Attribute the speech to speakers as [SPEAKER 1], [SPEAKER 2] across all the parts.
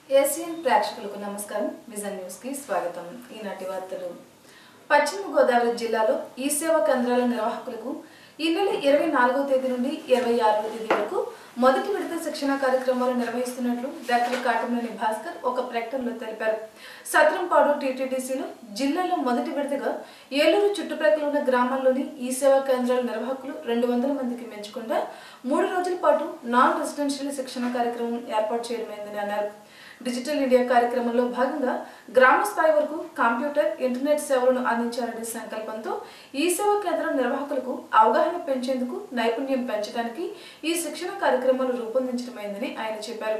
[SPEAKER 1] Asian ప్రేక్షకులకు నమస్కారం vision news కి స్వాగతం ఈనాటి వార్తలు పశ్చిమ గోదావరి జిల్లాలో ఈ సేవా కేంద్రాల నిర్వాహకులకు ఈ నెల ఇరవై నాలుగవ తేదీ నుండి ఇరవై ఆరవ తేదీ వరకు మొదటి విడత శిక్షణ కార్యక్రమాలు నిర్వహిస్తున్నట్లు డాక్టర్ కాటంనేని భాస్కర్ ఒక ప్రకటనలో తెలిపారు సత్రంపాడు టీటీడీసీలో జిల్లాలో మొదటి విడతగా ఏలూరు చుట్టుప్రక్కల ఉన్న గ్రామాల్లోని ఈ సేవా కేంద్రాల నిర్వాహకులు రెండు వందల మందికి మెచ్చుకుంటా మూడు రోజుల పాటు నాన్ రెసిడెన్షియల్ శిక్షణ కార్యక్రమం ఏర్పాటు చేయడమైందని అన్నారు డిజిటల్ ఇండియా కార్యక్రమంలో భాగంగా గ్రామ స్థాయి వరకు కంప్యూటర్ ఇంటర్నెట్ సేవలను అందించాలనే సంకల్పంతో ఈ సేవా కేంద్రం నిర్వాహకులకు అవగాహన పెంచేందుకు నైపుణ్యం పెంచడానికి ఈ శిక్షణ కార్యక్రమాలు రూపొందించడమైందని ఆయన చెప్పారు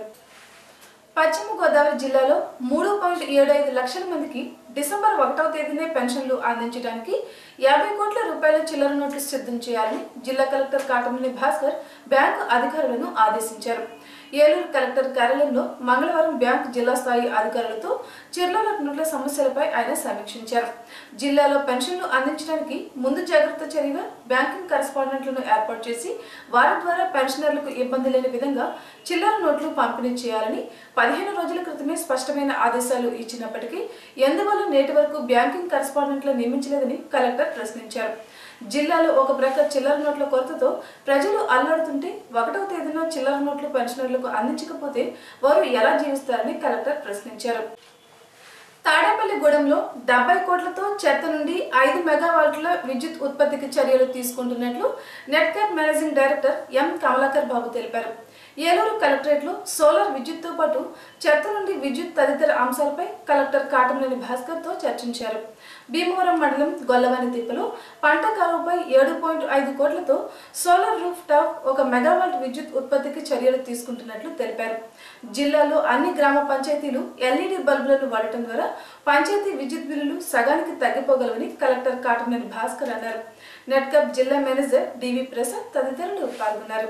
[SPEAKER 1] పశ్చిమ గోదావరి జిల్లాలో మూడు పాయింట్ ఏడు ఐదు లక్షల మందికి డిసెంబర్ ఒకటవ తేదీనే పెన్షన్లు అందించడానికి యాభై కోట్ల రూపాయల చిల్లర నోట్లు సిద్ధం చేయాలని జిల్లా కలెక్టర్ కాటమని భాస్కర్ బ్యాంకు అధికారులను ఆదేశించారు ఏలూరు కలెక్టర్ కార్యాలయంలో మంగళవారం బ్యాంకు జిల్లా స్థాయి అధికారులతో చిర్లాల నోట్ల సమస్యలపై ఆయన సమీక్షించారు జిల్లాలో పెన్షన్లు అందించడానికి ముందు జాగ్రత్త చర్యగా బ్యాంకింగ్ కరెస్పాండెంట్లను ఏర్పాటు చేసి వారి ద్వారా పెన్షనర్లకు ఇబ్బంది లేని విధంగా చిల్లర నోట్లు పంపిణీ చేయాలని పదిహేను రోజుల క్రితమే స్పష్టమైన ఆదేశాలు ఇచ్చినప్పటికీ ఎందువల్ల నేటి వరకు బ్యాంకింగ్ కరెస్పాండెంట్లు నియమించలేదని కలెక్టర్ ప్రశ్నించారు జిల్లాలో ఒక ప్రక్క చిల్లర నోట్ల కొరతతో ప్రజలు అల్లాడుతుంటే ఒకటవ తేదీన చిల్లర నోట్లు పెన్షనర్లకు అందించకపోతే వారు ఎలా జీవిస్తారని కలెక్టర్ ప్రశ్నించారు తాడేపల్లిగూడెంలో డెబ్బై కోట్లతో చెత్త నుండి ఐదు మెగావాట్ల విద్యుత్ ఉత్పత్తికి చర్యలు తీసుకుంటున్నట్లు NEDCAP managing director M Kamalakar Babu తెలిపారు ఏలూరు కలెక్టరేట్లో సోలార్ విద్యుత్తో పాటు చెత్త నుండి విద్యుత్ తదితర అంశాలపై కలెక్టర్ కాటంనేని భాస్కర్తో చర్చించారు భీమవరం మండలం గొల్లవాని తిప్పలో పంట కరువుపై ఏడు పాయింట్ ఐదు కోట్లతో సోలార్ రూఫ్ టాప్ ఒక మెగావాట్ విద్యుత్ ఉత్పత్తికి చర్యలు తీసుకుంటున్నట్లు తెలిపారు జిల్లాలో అన్ని గ్రామ పంచాయతీలు ఎల్ఈడి బల్బులను వాడటం ద్వారా పంచాయతీ విద్యుత్ బిల్లులు సగానికి తగ్గిపోగలవని కలెక్టర్ కాటంనేని భాస్కర్ అన్నారు నెట్కప్ జిల్లా మేనేజర్ డివి ప్రసాద్ తదితరులు పాల్గొన్నారు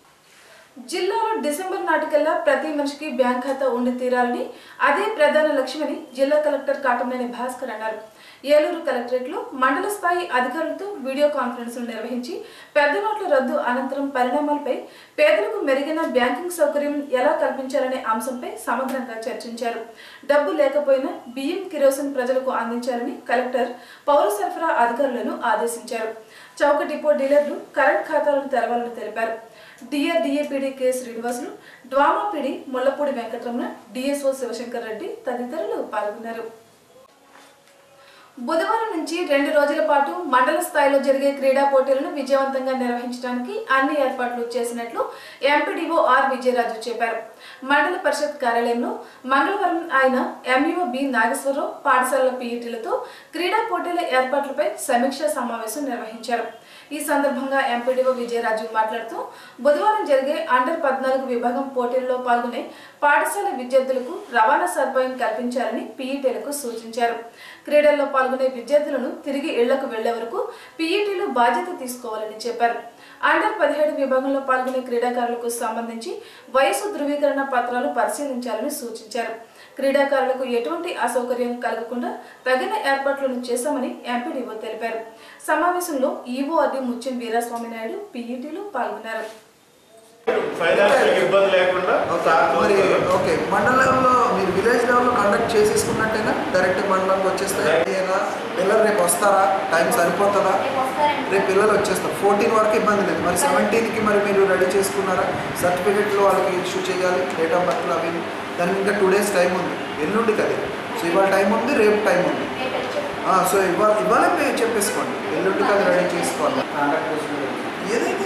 [SPEAKER 1] జిల్లాలో డిసెంబర్ నాటికల్లా ప్రతి మనిషికి బ్యాంక్ ఖాతా ఉండి తీరాలని అదే ప్రధాన లక్ష్యమని జిల్లా కలెక్టర్ కాటంనేని భాస్కర్ అన్నారు ఏలూరు కలెక్టరేట్లో మండల స్థాయి అధికారులతో వీడియో కాన్ఫరెన్స్ నిర్వహించి పెద్ద నోట్ల రద్దు అనంతరం పరిణామాలపై పేదలకు మెరుగైన బ్యాంకింగ్ సౌకర్యం ఎలా కల్పించాలనే అంశంపై సమగ్రంగా చర్చించారు డబ్బు లేకపోయినా బియ్యం కిరోసిన్ ప్రజలకు అందించాలని కలెక్టర్ పౌర సరఫరా అధికారులను ఆదేశించారు చౌక డిపో డీలర్లు కరెంట్ ఖాతాలను తెరవాలని తెలిపారు DR DAPD K Srinivasulu DWMA PD Mullapudi Venkataramana DSO Sivashankar Reddy తదితరులు పాల్గొన్నారు బుధవారం నుంచి రెండు రోజుల పాటు మండల స్థాయిలో జరిగే క్రీడా పోటీలను విజయవంతంగా నిర్వహించడానికి అన్ని ఏర్పాట్లు చేసినట్లు ఎంపీడీఓ ఆర్ విజయరాజు చెప్పారు మండల పరిషత్ కార్యాలయంలో మంగళవారం ఆయన ఎంఈఓ బి నాగేశ్వరరావు పాఠశాలల పీఈటీలతో క్రీడా పోటీల ఏర్పాట్లపై సమీక్షా సమావేశం నిర్వహించారు ఈ సందర్భంగా ఎంపీడీఓ విజయరాజు మాట్లాడుతూ బుధవారం జరిగే అండర్ పద్నాలుగు విభాగం పోటీల్లో పాల్గొనే పాఠశాల విద్యార్థులకు రవాణా సదుపాయం కల్పించాలని పీఈటీలకు సూచించారు క్రీడల్లో పాల్గొనే విద్యార్థులను తిరిగి ఇళ్లకు వెళ్లే వరకు పీఈటీలు బాధ్యత తీసుకోవాలని చెప్పారు అండర్ పదిహేడు విభాగంలో పాల్గొనే క్రీడాకారులకు సంబంధించి వయసు ధృవీకరణ పత్రాలు పరిశీలించాలని సూచించారు క్రీడాకారులకు ఎటువంటి అసౌకర్యం కలగకుండా తగిన ఏర్పాట్లను చేశామని ఎంపీడీఓ తెలిపారు సమావేశంలో ఈఓఆర్డీ ముత్యం వీరాస్వామి నాయుడు పీఈటీలు పాల్గొన్నారు
[SPEAKER 2] ఫైనాన్షియల్ ఇబ్బంది లేకుండా సార్
[SPEAKER 3] మరి
[SPEAKER 2] చూస్తారు.
[SPEAKER 3] ఓకే మండలంలో మీరు విలేజ్ లెవెల్లో కండక్ట్ చేసేసుకున్నట్టేనా డైరెక్ట్ మండలంకి వచ్చేస్తాయి ఏనా పిల్లలు రేపు వస్తారా టైం సరిపోతుందా రేపు పిల్లలు వచ్చేస్తారు ఫోర్టీన్ వరకు ఇబ్బంది లేదు మరి సెవెంటీన్కి మరి మీరు రెడీ చేసుకున్నారా సర్టిఫికెట్లు వాళ్ళకి ఇష్యూ చేయాలి డేట్ ఆఫ్ బర్త్లు అవి దానికి ఇంకా టూ డేస్ టైం ఉంది ఎల్లుండి కదా సో ఇవాళ టైం ఉంది రేపు టైం ఉంది ఆ, సో ఇవాళ ఇవాళ మీరు చెప్పేసుకోండి ఎల్లుండికి అది రెడీ చేసుకోవాలి ఏదైతే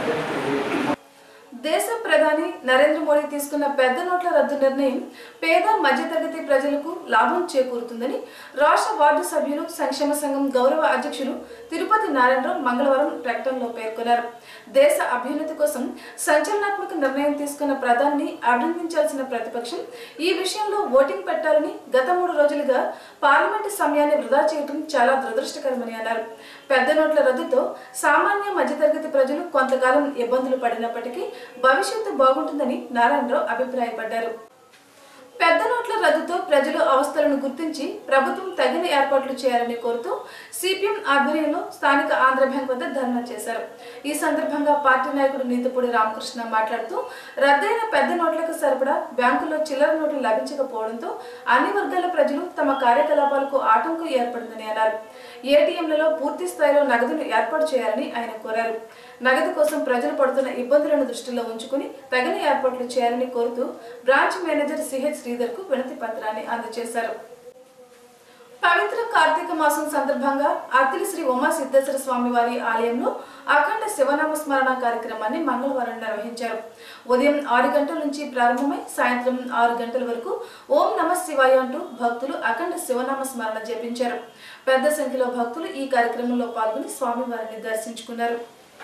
[SPEAKER 1] దేశ ప్రధాని నరేంద్ర మోడీ తీసుకున్న పెద్ద నోట్ల రద్దు నిర్ణయం పేద మధ్యతరగతి ప్రజలకు లాభం చేకూరుతుందని రాష్ట్ర వార్డు సభ్యులు సంక్షేమ సంఘం గౌరవ అధ్యక్షులు తిరుపతి నారాయణరావు మంగళవారం ప్రకటనలో పేర్కొన్నారు దేశ అభ్యున్నతి కోసం సంచలనాత్మక నిర్ణయం తీసుకున్న ప్రధాని అభినందించాల్సిన ప్రతిపక్షం ఈ విషయంలో ఓటింగ్ పెట్టాలని గత మూడు రోజులుగా పార్లమెంటు సమయాన్ని వృధా చేయడం చాలా దురదృష్టకరమని అన్నారు పెద్ద నోట్ల రద్దుతో సామాన్య మధ్యతరగతి ప్రజలు కొంతకాలం ఇబ్బందులు పడినప్పటికీ భవిష్యత్తు బాగుంటుందని నారాయణరావు అభిప్రాయపడ్డారు పెద్ద నోట్ల రద్దుతో ప్రజలు అవస్థలను గుర్తించి ప్రభుత్వం తగిన ఏర్పాట్లు చేయాలని కోరుతూ సిపిఎం ఆధ్వర్యంలో స్థానిక ఆంధ్ర బ్యాంక్ వద్ద ధర్నా చేశారు ఈ సందర్భంగా పార్టీ నాయకుడు నీతిపూడి రామకృష్ణ మాట్లాడుతూ రద్దయిన పెద్ద నోట్లకు సరిపడా బ్యాంకుల్లో చిల్లర నోట్లు లభించకపోవడంతో అన్ని వర్గాల ప్రజలు తమ కార్యకలాపాలకు ఆటంకం ఏర్పడిందని అన్నారు ఏటీఎంలలో పూర్తి స్థాయిలో నగదును ఏర్పాటు చేయాలని ఆయన కోరారు నగదు కోసం ప్రజలు పడుతున్న ఇబ్బందులను దృష్టిలో ఉంచుకుని తగిన ఏర్పాట్లు చేయాలని కోరుతూ బ్రాంచ్ మేనేజర్ సిహెచ్ శ్రీధర్ కు వినతి పత్రాన్ని అందజేశారు పవిత్ర కార్తీక మాసం సందర్భంగా అత్తిలి శ్రీ ఉమా సిద్ధేశ్వర స్వామి వారి ఆలయంలో అఖండ శివనామ స్మరణ కార్యక్రమాన్ని మంగళవారం నిర్వహించారు ఉదయం ఆరు గంటల నుంచి ప్రారంభమై సాయంత్రం ఆరు గంటల వరకు ఓం నమ శివాయ అంటూ భక్తులు అఖండ శివనామ స్మరణ జపించారు పెద్ద సంఖ్యలో భక్తులు ఈ కార్యక్రమంలో పాల్గొని స్వామివారిని దర్శించుకున్నారు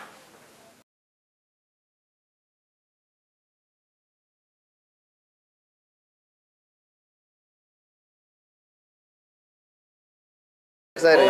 [SPEAKER 4] సరే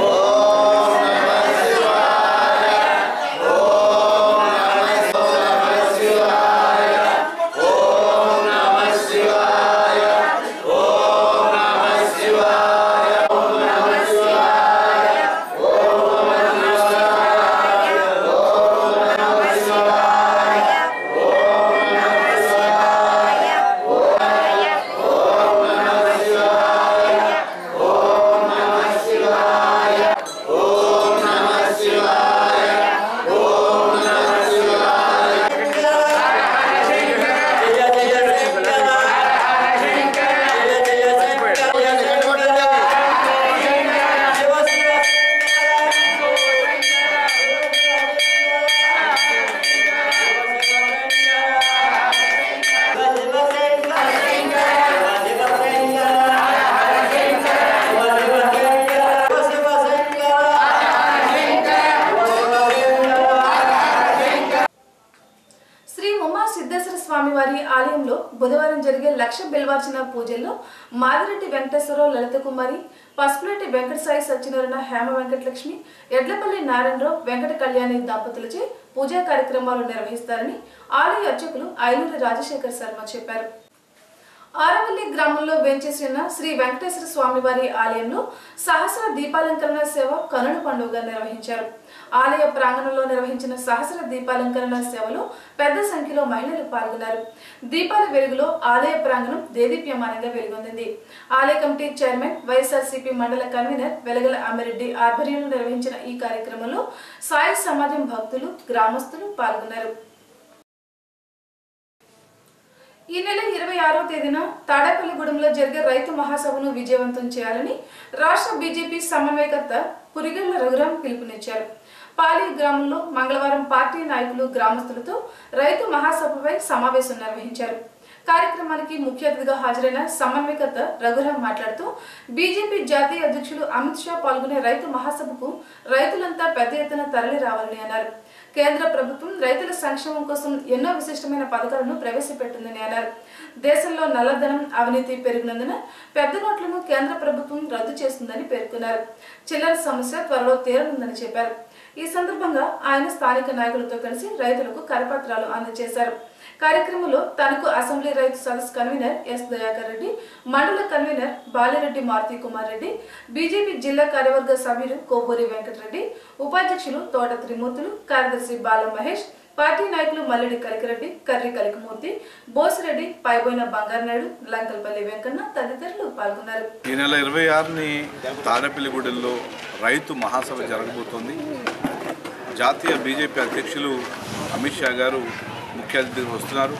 [SPEAKER 1] శ్రీ ఉమా సిద్ధేశ్వర స్వామి వారి ఆలయంలో బుధవారం జరిగే లక్ష బిల్వార్చన పూజల్లో మాదిరెడ్డి వెంకటేశ్వరరావు లలిత కుమారి పసుపులెట్టి వెంకట సాయి సత్యనారాయణ హేమ వెంకటలక్ష్మి ఎడ్లపల్లి నారాయణరావు వెంకట కళ్యాణి దంపతులచే పూజా కార్యక్రమాలు నిర్వహిస్తారని ఆలయ అర్చకులు ఐలూరి రాజశేఖర్ శర్మ చెప్పారు ఆరవల్లి గ్రామంలో వేంచేసిన శ్రీ వెంకటేశ్వర స్వామివారి ఆలయంలో సహస్ర దీపాలంకరణ సేవ కనుల పండుగ నిర్వహించారు ఆలయ ప్రాంగణంలో నిర్వహించిన సహస్ర దీపాలంకరణ సేవలో పెద్ద సంఖ్యలో మహిళలు పాల్గొన్నారు దీపాల వెలుగులో ఆలయ ప్రాంగణం దేదీప్యమానంగా వెలుగొందింది ఆలయ కమిటీ చైర్మన్ వైఎస్ఆర్సీపీ మండల కన్వీనర్ వెలగల అమ్మిరెడ్డి ఆధ్వర్యంలో నిర్వహించిన ఈ కార్యక్రమంలో సాయి సమాజం భక్తులు గ్రామస్తులు పాల్గొన్నారు ఈ నెల ఇరవై ఆరో తేదీన తాడేపల్లిగూడెంలో జరిగే రైతు మహాసభను విజయవంతం చేయాలని రాష్ట్ర బీజేపీ సమన్వయకర్త పురిగళ్ల రఘురాం పిలుపునిచ్చారు పాలి గ్రామంలో మంగళవారం పార్టీ నాయకులు గ్రామస్తులతో రైతు మహాసభపై సమావేశం నిర్వహించారు కార్యక్రమానికి ముఖ్య అతిథిగా హాజరైన సమన్వయకర్త రఘురాం మాట్లాడుతూ బీజేపీ జాతీయ అధ్యక్షులు అమిత్ షా పాల్గొనే రైతు మహాసభకు రైతులంతా పెద్ద ఎత్తున తరలి రావాలని అన్నారు కేంద్ర ప్రభుత్వం రైతుల సంక్షేమం కోసం ఎన్నో విశిష్టమైన పథకాలను ప్రవేశపెట్టిందని అన్నారు దేశంలో నల్లధనం అవినీతి పెరిగినందున పెద్ద నోట్లను కేంద్ర ప్రభుత్వం రద్దు చేస్తుందని పేర్కొన్నారు చిల్లర సమస్య త్వరలో తీరనుందని చెప్పారు ఈ సందర్భంగా ఆయన స్థానిక నాయకులతో కలిసి రైతులకు కరపత్రాలు అందజేశారు కార్యక్రమంలో తనకు అసెంబ్లీ రైతు సదస్సు కన్వీనర్ ఎస్ దయాకర్ రెడ్డి మండల కన్వీనర్ బాలిరెడ్డి మారుతి కుమార్ రెడ్డి బీజేపీ జిల్లా కార్యవర్గ సభ్యులు కోబూరి వెంకటరెడ్డి ఉపాధ్యక్షులు తోట త్రిమూర్తులు కార్యదర్శి బాల మహేష్ పార్టీ నాయకులు మల్లెడి కలికిరెడ్డి కర్రి కలికమూర్తి బోసిరెడ్డి పైబోయిన బంగారనాయుడు లంకల్పల్లి వెంకన్న తదితరులు పాల్గొన్నారు
[SPEAKER 5] ఈ నెల ఇరవై ఆరుని తాడేపల్లిగూడెంలో రైతు మహాసభ జరగబోతోంది జాతీయ బీజేపీ అధ్యక్షులు అమిత్ షా గారు ముఖ్య అతిథిగా వస్తున్నారు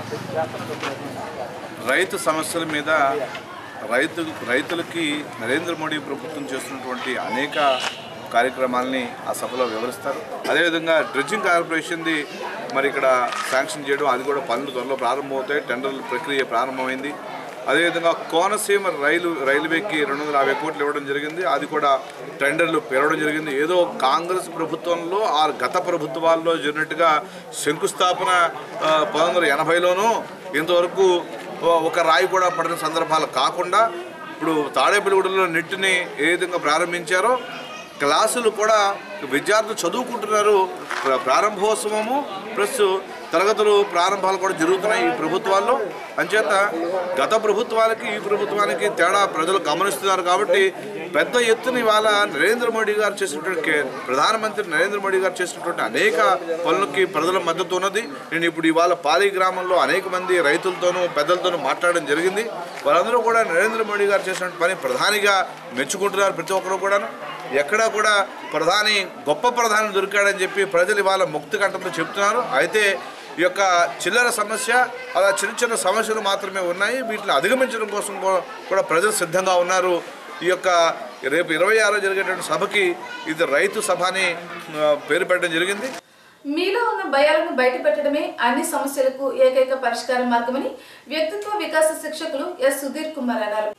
[SPEAKER 5] రైతు సమస్యల మీద రైతు రైతులకి నరేంద్ర మోడీ ప్రభుత్వం చేస్తున్నటువంటి అనేక కార్యక్రమాలని ఆ సభలో వివరిస్తారు అదేవిధంగా డ్రెడ్జింగ్ కార్పొరేషన్ది మరి ఇక్కడ శాంక్షన్ చేయడం అది కూడా పనులు త్వరలో ప్రారంభమవుతాయి టెండర్ల ప్రక్రియ ప్రారంభమైంది అదేవిధంగా కోనసీమ రైలు రైల్వేకి రెండు వందల యాభై కోట్లు ఇవ్వడం జరిగింది అది కూడా టెండర్లు పెరగడం జరిగింది ఏదో కాంగ్రెస్ ప్రభుత్వంలో ఆ గత ప్రభుత్వాల్లో జరిగినట్టుగా శంకుస్థాపన ఆ, పంతొమ్మిది వందల ఎనభైలోనూ ఇంతవరకు ఓ- ఒక రాయి కూడా పడిన సందర్భాలు కాకుండా ఇప్పుడు తాడేపల్లిగూడలో నెట్ని ఏ విధంగా ప్రారంభించారో క్లాసులు కూడా విద్యార్థులు చదువుకుంటున్నారు ప్ర- ప్రారంభోత్సవము ప్లస్ తరగతులు ప్రారంభాలు కూడా జరుగుతున్నాయి ఈ ప్రభుత్వాల్లో అంచేత గత ప్రభుత్వాలకి ఈ ప్రభుత్వానికి తేడా ప్రజలు గమనిస్తున్నారు కాబట్టి పెద్ద ఎత్తున ఇవాళ నరేంద్ర మోడీ గారు చేసినటువంటి కే- ప్రధానమంత్రి నరేంద్ర మోడీ గారు చేసినటువంటి అనేక పనులకి ప్రజల మద్దతు ఉన్నది నేను ఇప్పుడు ఇవాళ పాలి గ్రామంలో అనేక మంది రైతులతోనూ పెద్దలతోనూ మాట్లాడడం జరిగింది వాళ్ళందరూ కూడా నరేంద్ర మోడీ గారు చేసినటువంటి పని ప్రధానిగా మెచ్చుకుంటున్నారు ప్రతి ఒక్కరు కూడాను ఎక్కడా కూడా ప్రధాని గొప్ప ప్రధాని దొరికాడని చెప్పి ప్రజలు ఇవాళ ముక్తి కంఠంతో చెప్తున్నారు అయితే ఈ యొక్క చిల్లర సమస్య అలా చిన్న చిన్న సమస్యలు మాత్రమే ఉన్నాయి వీటిని అధిగమించడం కోసం కూ- కూడా ప్రజలు సిద్ధంగా ఉన్నారు ఈ యొక్క రేపు ఇరవై ఆరో జరిగేటువంటి సభకి ఇది రైతు సభ అని ఆ, పేరు పెట్టడం జరిగింది
[SPEAKER 1] మీలో ఉన్న భయాలను బయటపెట్టడమే అన్ని సమస్యలకు ఏకైక పరిష్కార మార్గమని వ్యక్తిత్వ వికాస శిక్షకులు ఎస్ సుధీర్ కుమార్ అన్నారు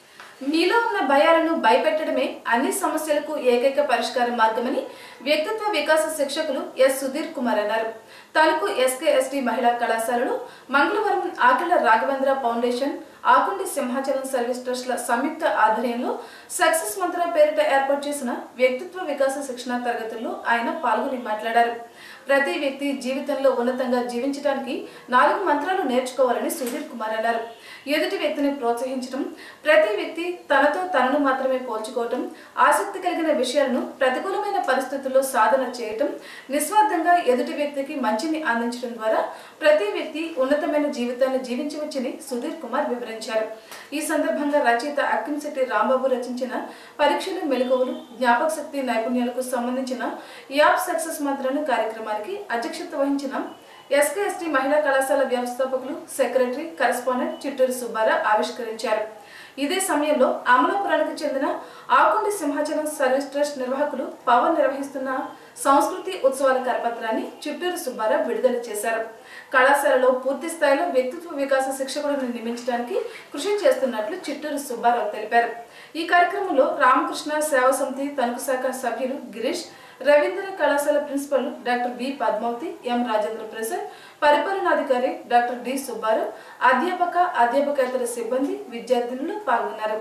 [SPEAKER 1] మీలో ఉన్న భయాలను భయపెట్టడమే అన్ని సమస్యలకు ఏకైక పరిష్కార మార్గమని వ్యక్తిత్వ వికాస శిక్షకులు ఎస్ సుధీర్ కుమార్ అన్నారు తణుకు ఎస్కే ఎస్టీ మహిళా కళాశాలలో మంగళవారం ఆకుల రాఘవేంద్ర ఫౌండేషన్ ఆకుండి సింహాచలం సర్వీస్ ట్రస్ట్ల సంయుక్త ఆధ్వర్యంలో సక్సెస్ మంత్ర పేరిట ఏర్పాటు చేసిన వ్యక్తిత్వ వికాస శిక్షణ తరగతుల్లో ఆయన పాల్గొని మాట్లాడారు ప్రతి వ్యక్తి జీవితంలో ఉన్నతంగా జీవించడానికి నాలుగు మంత్రాలు నేర్చుకోవాలని సుధీర్ కుమార్ అన్నారు ఎదుటి వ్యక్తిని ప్రోత్సహించడం ప్రతి వ్యక్తి తనతో తనను మాత్రమే పోల్చుకోవటం ఆసక్తి కలిగిన విషయాలను ప్రతికూలమైన పరిస్థితుల్లో సాధన చేయటం నిస్వార్థంగా ఎదుటి వ్యక్తికి మంచిని అందించడం ద్వారా ప్రతి వ్యక్తి ఉన్నతమైన జీవితాన్ని జీవించవచ్చని సుధీర్ కుమార్ వివరించారు ఈ సందర్భంగా రచయిత అక్కింశెట్టి రాంబాబు రచించిన పరీక్షలు మెలకువలు జ్ఞాపక శక్తి నైపుణ్యాలకు సంబంధించిన యాప్ సక్సెస్ మంత్రాన్ని కార్యక్రమానికి అధ్యక్షత వహించిన ఎస్కేఎస్టీ మహిళా కళాశాల వ్యవస్థాపకులు సెక్రటరీ కరెస్పాండెంట్ చిట్టూరు సుబ్బారావు ఆవిష్కరించారు ఇదే సమయంలో అమలాపురానికి చెందిన ఆకుండి సింహాచలం సర్వీస్ ట్రస్ట్ నిర్వాహకులు పవన్ నిర్వహిస్తున్న సంస్కృతి ఉత్సవాల కరపత్రాన్ని చిట్టూరు సుబ్బారావు విడుదల చేశారు కళాశాలలో పూర్తి స్థాయిలో వ్యక్తిత్వ వికాస శిక్షకులను నియమించడానికి కృషి చేస్తున్నట్లు చిట్టూరు సుబ్బారావు తెలిపారు ఈ కార్యక్రమంలో రామకృష్ణ సేవా సమితి తణుకు శాఖ సభ్యులు గిరీష్ రవీంద్ర కళాశాల principal doctor B Padmavathi M Rajendra Prasad పరిపాలనాధికారి డాక్టర్ డి సుబ్బారావు అధ్యాపక అధ్యాపకేతర సిబ్బంది విద్యార్థినులు పాల్గొన్నారు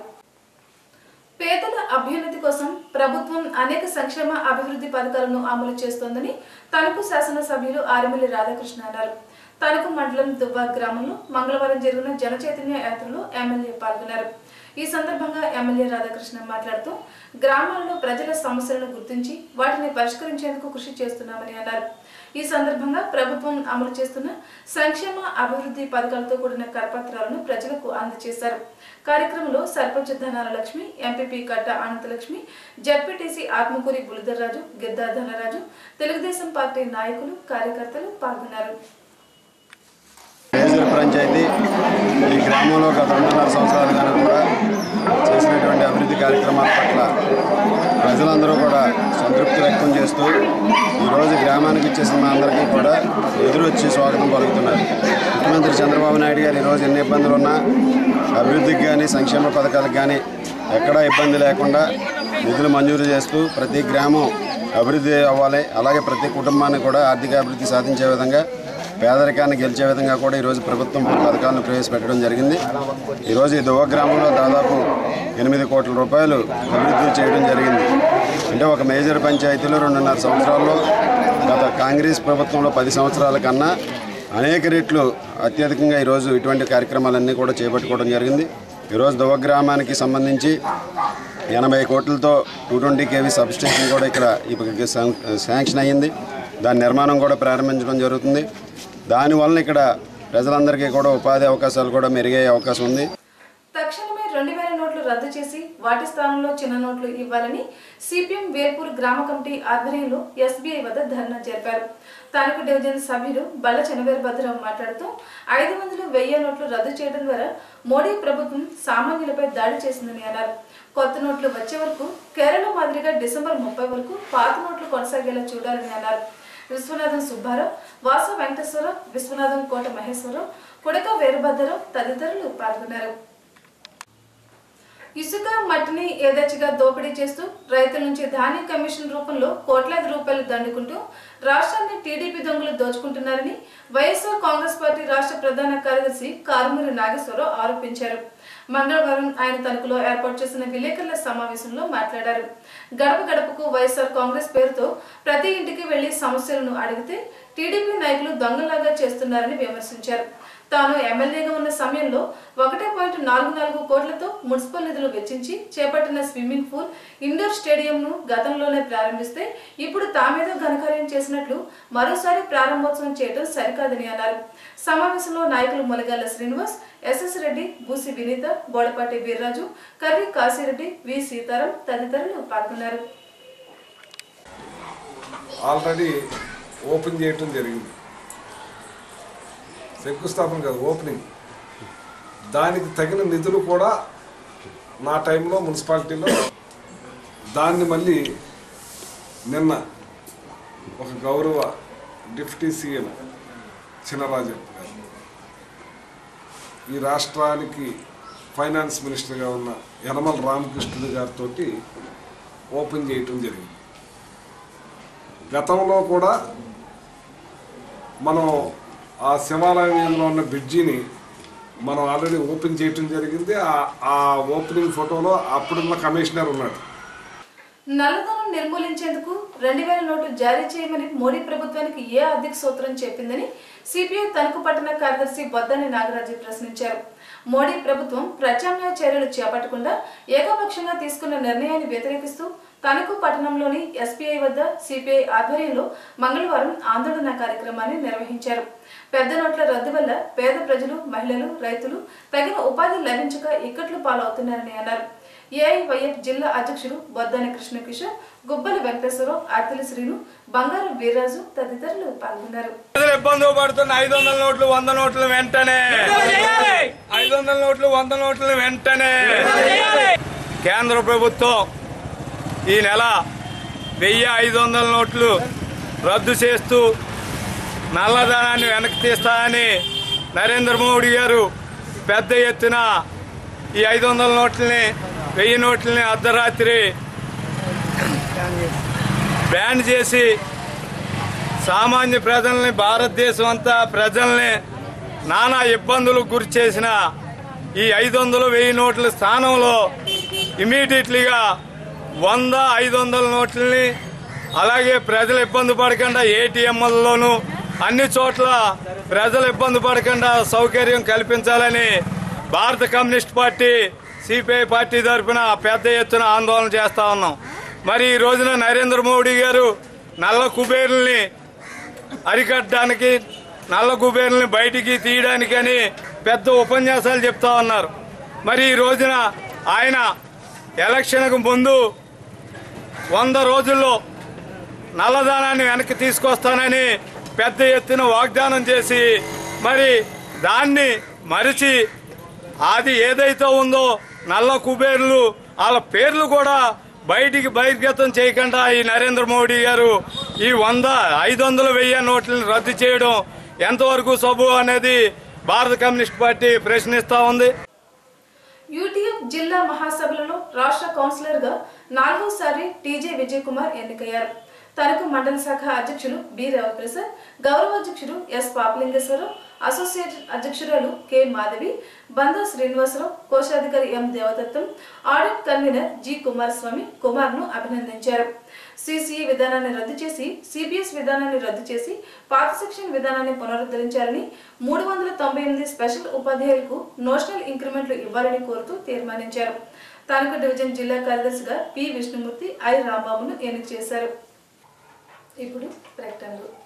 [SPEAKER 1] పేదల అభ్యున్నతి కోసం ప్రభుత్వం అనేక సంక్షేమ అభివృద్ధి పథకాలను అమలు చేస్తోందని తణుకు శాసనసభ్యులు ఆరిమిల్లి రాధాకృష్ణ అన్నారు తణుకు మండలం దువ్వా గ్రామంలో మంగళవారం జరిగిన జన చైతన్య యాత్రలో ఎమ్మెల్యే పాల్గొన్నారు ఈ సందర్భంగా ఎమ్మెల్యే రాధాకృష్ణ మాట్లాడుతూ గ్రామాల్లో ప్రజల సమస్యలను గుర్తించి వాటిని పరిష్కరించేందుకు కృషి చేస్తున్నామని అన్నారు ఈ సందర్భంగా ప్రభుత్వం అమలు చేస్తున్న సంక్షేమ అభివృద్ధి పథకాలతో కూడిన కరపత్రాలను ప్రజలకు అందజేశారు కార్యక్రమంలో sarpanch ధనాల Lakshmi MPP Katta Ananthalakshmi ZPTC Athmakuri Bulidharraju Gidda Dhanaraju Telugu Desam party నాయకులు కార్యకర్తలు పాల్గొన్నారు
[SPEAKER 6] మేజర్ పంచాయతీ ఈ గ్రామంలో గత రెండున్నర సంవత్సరాలుగా కూడా చేసినటువంటి అభివృద్ధి కార్యక్రమాల పట్ల ప్రజలందరూ కూడా సంతృప్తి వ్యక్తం చేస్తూ ఈరోజు గ్రామానికి ఇచ్చేసిన మా అందరికీ కూడా ఎదురొచ్చి స్వాగతం పలుకుతున్నారు ముఖ్యమంత్రి చంద్రబాబు నాయుడు గారు ఈరోజు ఎన్ని ఇబ్బందులు ఉన్నా అభివృద్ధికి కానీ సంక్షేమ పథకాలకు కానీ ఎక్కడా ఇబ్బంది లేకుండా నిధులు మంజూరు చేస్తూ ప్రతి గ్రామం అభివృద్ధి అవ్వాలి అలాగే ప్రతి కుటుంబాన్ని కూడా ఆర్థిక అభివృద్ధి సాధించే విధంగా పేదరికాన్ని గెలిచే విధంగా కూడా ఈరోజు ప్రభుత్వం పథకాలను ప్రవేశపెట్టడం జరిగింది ఈరోజు ఈ దువ్వ గ్రామంలో దాదాపు ఎనిమిది కోట్ల రూపాయలు అభివృద్ధి చేయడం జరిగింది అంటే ఒక మేజర్ పంచాయతీలో రెండున్నర సంవత్సరాల్లో గత కాంగ్రెస్ ప్రభుత్వంలో పది సంవత్సరాల కన్నా అనేక రెట్లు అత్యధికంగా ఈరోజు ఇటువంటి కార్యక్రమాలన్నీ కూడా చేపట్టుకోవడం జరిగింది ఈరోజు దువ్వ గ్రామానికి సంబంధించి ఎనభై కోట్లతో టూ ట్వంటీ కేవీ సబ్స్టేషన్ కూడా ఇక్కడ ఇప్పుడు శాం- శాంక్షన్ అయ్యింది దాని నిర్మాణం కూడా ప్రారంభించడం జరుగుతుంది దానివల్ల ఇక్కడ ప్రజలందరికీ కూడా ఉపాధి అవకాశాలు కూడా మెరుగయ్యే అవకాశం ఉంది
[SPEAKER 1] తక్షణమే రెండు వేల నోట్లు రద్దు చేసి వాటి స్థానంలో చిన్న నోట్లు ఇవ్వాలని సిపిఎం వేర్పూర్ గ్రామ కమిటీ ఆధ్వర్యంలో ఎస్బీఐ వద్ద ధర్నా జరిపారు తణుకు డివిజన్ సభ్యులు బల్ల చెనవేరు భద్రరావు మాట్లాడుతూ ఐదు వందలు వెయ్యి నోట్లు రద్దు చేయడం ద్వారా మోడీ ప్రభుత్వం సామాన్యులపై దాడి చేసిందని అన్నారు కొత్త నోట్లు వచ్చే వరకు కేరళ మాదిరిగా డిసెంబర్ ముప్పై వరకు పాత నోట్లు కొనసాగేలా చూడాలని అన్నారు విశ్వనాథం సుబ్బారావు వాస వెంకటేశ్వరరావు విశ్వనాథం కోట మహేశ్వరరావు కుడక వీరభద్రరావు తదితరులు పాల్గొన్నారు ఇసుక మట్టిని యథేచ్ఛగా దోపిడీ చేస్తూ రైతుల నుంచి ధాన్యం కమిషన్ రూపంలో కోట్లాది రూపాయలు దండుకుంటూ రాష్ట్రాన్ని టీడీపీ దొంగలు దోచుకుంటున్నారని వైఎస్ఆర్ కాంగ్రెస్ పార్టీ రాష్ట్ర ప్రధాన కార్యదర్శి కారుమూరి నాగేశ్వరరావు ఆరోపించారు మంగళవారం ఆయన తణుకులో ఏర్పాటు చేసిన విలేకరుల సమావేశంలో మాట్లాడారు గడప గడపకు వైఎస్ఆర్ కాంగ్రెస్ పేరుతో ప్రతి ఇంటికి వెళ్లి సమస్యలను అడిగితే టీడీపీ నాయకులు దొంగలాగా చేస్తున్నారని విమర్శించారు తాను ఎమ్మెల్యేగా ఉన్న సమయంలో ఒకటే పాయింట్ నాలుగు నాలుగు కోట్లతో మున్సిపల్ నిధులు వెచ్చించి చేపట్టిన స్విమ్మింగ్ పూల్ ఇండోర్ స్టేడియంను గతంలోనే ప్రారంభిస్తే ఇప్పుడు తామేదో ఘనకార్యం చేసినట్లు మరోసారి ప్రారంభోత్సవం చేయడం సరికాదని అన్నారు సమావేశంలో నాయకులు ములగాల శ్రీనివాస్ ఎస్ఎస్ రెడ్డి బూసి వినీత బోడపాటి వీర్రాజు కర్రి కాశీరెడ్డి వి సీతారాం తదితరులు పాల్గొన్నారు
[SPEAKER 7] ఆల్రెడీ ఓపెన్ చేయటం జరిగింది శంకుస్థాపన కాదు ఓపెనింగ్ దానికి తగిన నిధులు కూడా నా టైంలో మున్సిపాలిటీలో దాన్ని మళ్ళీ నిన్న ఒక గౌరవ డిప్యూటీ సీఎం చినరాజు గారు ఈ రాష్ట్రానికి ఫైనాన్స్ మినిస్టర్గా ఉన్న యనమల రామకృష్ణుడు గారితో ఓపెన్ చేయటం జరిగింది గతంలో కూడా మనం ఆ శివాలయం వీధిలో ఉన్న బ్రిడ్జిని మనం ఆల్రెడీ ఓపెన్ చేయటం జరిగింది ఆ- ఆ ఓపెనింగ్ ఫోటోలో అప్పుడున్న కమిషనర్ ఉన్నాడు
[SPEAKER 1] నల్లధనం నిర్మూలించేందుకు రెండు వేల నోటు జారీ చేయమని మోడీ ప్రభుత్వానికి ఏ ఆర్థిక సూత్రం చెప్పిందని సిపిఐ తణుకు పట్టణ కార్యదర్శి బొద్దని నాగరాజు ప్రశ్నించారు మోడీ ప్రభుత్వం ప్రత్యామ్నాయ చర్యలు చేపట్టకుండా ఏకపక్షంగా తీసుకున్న నిర్ణయాన్ని వ్యతిరేకిస్తూ తణుకు పట్టణంలోని ఎస్బీఐ వద్ద సిపిఐ ఆధ్వర్యంలో మంగళవారం ఆందోళన కార్యక్రమాన్ని నిర్వహించారు పెద్ద నోట్ల రద్దు వల్ల పేద ప్రజలు మహిళలు రైతులు తగిన ఉపాధి లభించక ఇక్కట్లు పాలవుతున్నారని అన్నారు ఏఐవైఎఫ్ జిల్లా అధ్యక్షుడు బొద్దాని కృష్ణకిషోర్ గుబ్బల వెంకటేశ్వరరావు ఆర్తిలి శ్రీను బంగారు వీర్రాజు తదితరులు పాల్గొన్నారు
[SPEAKER 8] ప్రజలు ఇబ్బందులు పడుతున్న ఐదు వందల నోట్లు వంద నోట్లు వెంటనే ఐదు వందల నోట్లు వంద నోట్లు వెంటనే కేంద్ర ప్రభుత్వం ఈ నెల వెయ్యి ఐదు వందల నోట్లు రద్దు చేస్తూ నల్లధనాన్ని వెనక్కి తీస్తానని నరేంద్ర మోడీ గారు పెద్ద ఎత్తున ఈ ఐదు వందల నోట్లని వెయ్యి నోట్లని అర్ధరాత్రి బ్యాన్ చేసి సామాన్య ప్రజల్ని భారతదేశం అంతా ప్రజల్ని నానా ఇబ్బందులకు గురి చేసిన ఈ ఐదు వందలు వెయ్యి నోట్ల స్థానంలో ఇమీడియట్లీగా వంద ఐదు వందల నోట్లని అలాగే ప్రజలు ఇబ్బంది పడకుండా ఏటీఎంలలోనూ అన్ని చోట్ల ప్రజలు ఇబ్బంది పడకుండా సౌకర్యం కల్పించాలని భారత కమ్యూనిస్ట్ పార్టీ సిపిఐ పార్టీ తరఫున పెద్ద ఎత్తున ఆందోళన చేస్తా ఉన్నాం మరి ఈ రోజున నరేంద్ర మోడీ గారు నల్ల కుబేరుల్ని అరికట్టడానికి నల్ల కుబేరుల్ని బయటికి తీయడానికని పెద్ద ఉపన్యాసాలు చెప్తా ఉన్నారు మరి ఈ రోజున ఆయన ఎలక్షన్కు ముందు వంద రోజుల్లో నల్లదానాన్ని వెనక్కి తీసుకొస్తానని పెద్ద ఎత్తున వాగ్దానం చేసి మరి దాన్ని మరిచి అది ఏదైతే ఉందో నల్ల కుబేర్లు వాళ్ళ పేర్లు కూడా బయటికి బహిర్గతం చేయకుండా ఈ నరేంద్ర మోడీ గారు ఈ వంద ఐదు వందల వెయ్యి నోట్లను రద్దు చేయడం ఎంతవరకు సబు అనేది భారత కమ్యూనిస్ట్ పార్టీ ప్రశ్నిస్తా ఉంది
[SPEAKER 1] యూటీఎఫ్ జిల్లా మహాసభలలో రాష్ట్ర కౌన్సిలర్ గా నాలుగోసారి టీజే విజయ్ కుమార్ ఎన్నికయ్యారు తణుకు మండల శాఖ అధ్యక్షులు బి రవిప్రసాద్ గౌరవ అధ్యక్షుడు ఎస్ పాపలింగేశ్వరరావు అసోసియేట్ అధ్యక్షురాలు కె మాధవి బందా శ్రీనివాసరావు కోశాధికారి M Devadattam audit convener G Kumaraswamy Kumar ను అభినందించారు సిసిఈ విధానాన్ని రద్దు చేసి సిబిఎస్ విధానాన్ని రద్దు చేసి పాత సెక్షన్ విధానాన్ని పునరుద్ధరించాలని మూడు వందల తొంభై ఎనిమిది స్పెషల్ ఉపాధ్యాయులకు నోషనల్ ఇంక్రిమెంట్లు ఇవ్వాలని కోరుతూ తీర్మానించారు తణుకు డివిజన్ జిల్లా కార్యదర్శిగా పి విష్ణుమూర్తి ఐ రాంబాబును ఎన్నిక చేశారు ఇప్పుడు ప్రకటనలు